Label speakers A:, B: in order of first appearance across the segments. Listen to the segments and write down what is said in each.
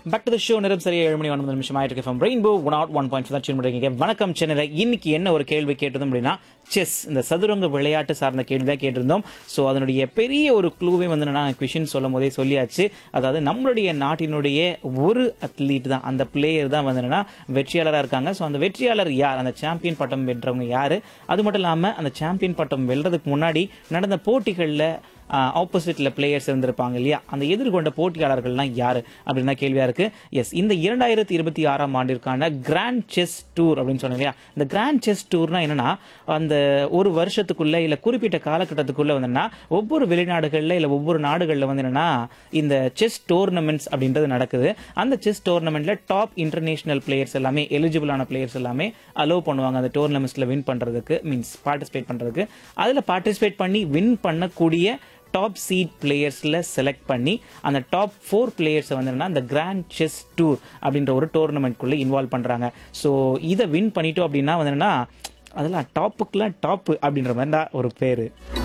A: back to the show நேரம் சரியா ஏழு மணி ஒன்பது நிமிஷம் ஆயிட்டு இருக்கு from rainbow one out one point தான் பண்ணிருக்கீங்க வணக்கம் சென்னையில் இன்னைக்கு என்ன ஒரு கேள்வி கேட்டதும் அப்படின்னா செஸ் இந்த சதுரங்க விளையாட்டு சார்ந்த கேள்வி தான் கேட்டிருந்தோம் ஸோ அதனுடைய பெரிய ஒரு க்ளூவே வந்து நான் கொஷின் சொல்லும் போதே சொல்லியாச்சு அதாவது நம்மளுடைய நாட்டினுடைய ஒரு அத்லீட் தான் அந்த பிளேயர் தான் வந்து என்னன்னா வெற்றியாளராக இருக்காங்க ஸோ அந்த வெற்றியாளர் யார் அந்த சாம்பியன் பட்டம் வென்றவங்க யாரு அது மட்டும் இல்லாமல் அந்த சாம்பியன் பட்டம் வெல்றதுக்கு முன்னாடி நடந்த போட்டிகளில் ஆப்போசிட்ல பிளேயர்ஸ் இருந்திருப்பாங்க இல்லையா அந்த எதிர்கொண்ட போட்டியாளர்கள்லாம் யாரு அப்படின்னு தான் கேள்வியா இருக்கு எஸ் இந்த இரண்டாயிரத்தி இருபத்தி ஆறாம் ஆண்டிற்கான கிராண்ட் செஸ் டூர் அப்படின்னு சொன்னேன் இல்லையா இந்த கிராண்ட் செஸ் டூர்னா என்னன்னா அந்த ஒரு வருஷத்துக்குள்ள இல்ல குறிப்பிட்ட காலகட்டத்துக்குள்ள வந்துன்னா ஒவ்வொரு வெளிநாடுகள்ல இல்ல ஒவ்வொரு நாடுகள்ல வந்து என்னன்னா இந்த செஸ் டோர்னமெண்ட்ஸ் அப்படின்றது நடக்குது அந்த செஸ் டோர்னமெண்ட்ல டாப் இன்டர்நேஷனல் பிளேயர்ஸ் எல்லாமே எலிஜிபிளான பிளேயர்ஸ் எல்லாமே அலோவ் பண்ணுவாங்க அந்த டோர்னமெண்ட்ஸ்ல வின் பண்றதுக்கு மீன்ஸ் பார்ட்டிசிபேட் பண்றதுக்கு அதுல பார்ட்டிசிபேட் பண்ணி வின் பண்ணக்கூடிய டாப் சீட் பிளேயர்ஸில் செலக்ட் பண்ணி அந்த டாப் ஃபோர் பிளேயர்ஸை வந்து என்னன்னா அந்த கிராண்ட் செஸ் டூர் அப்படின்ற ஒரு டோர்னமெண்ட்குள்ளே இன்வால்வ் பண்ணுறாங்க ஸோ இதை வின் பண்ணிட்டோம் அப்படின்னா வந்து என்னன்னா அதெல்லாம் டாப்புக்கெலாம் டாப்பு அப்படின்ற மாதிரி தான் ஒரு பேர்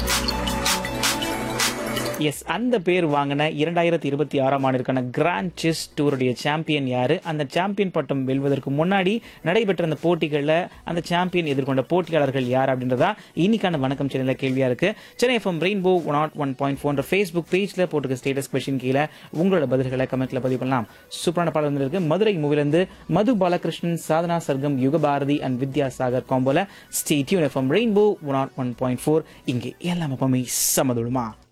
A: எஸ் அந்த பேர் வாங்கின இரண்டாயிரத்தி இருபத்தி ஆறாம் ஆண்டிற்கான கிராண்ட் செஸ் டூருடைய சாம்பியன் யாரு அந்த சாம்பியன் பட்டம் வெல்வதற்கு முன்னாடி நடைபெற்ற அந்த போட்டிகளில் அந்த சாம்பியன் எதிர்கொண்ட போட்டியாளர்கள் யார் அப்படின்றதா இன்னைக்கான வணக்கம் சென்னையில் கேள்வியா இருக்கு Chennai FM rainbow one not one point four Facebook பேஜ்ல போட்டுக்க ஸ்டேட்டஸ் கொஸ்டின் கீழே உங்களோட பதில்களை கமெண்ட்ல பதிவு பண்ணலாம் சூப்பரான பாடல் வந்து இருக்கு மதுரை மூவிலிருந்து மது பாலகிருஷ்ணன் சாதனா சர்க்கம் யுகபாரதி அண்ட் வித்யாசாகர் காம்போல stay tune FM rainbow one not one point four இங்கே எல்லாம் எப்பவுமே சமதுடுமா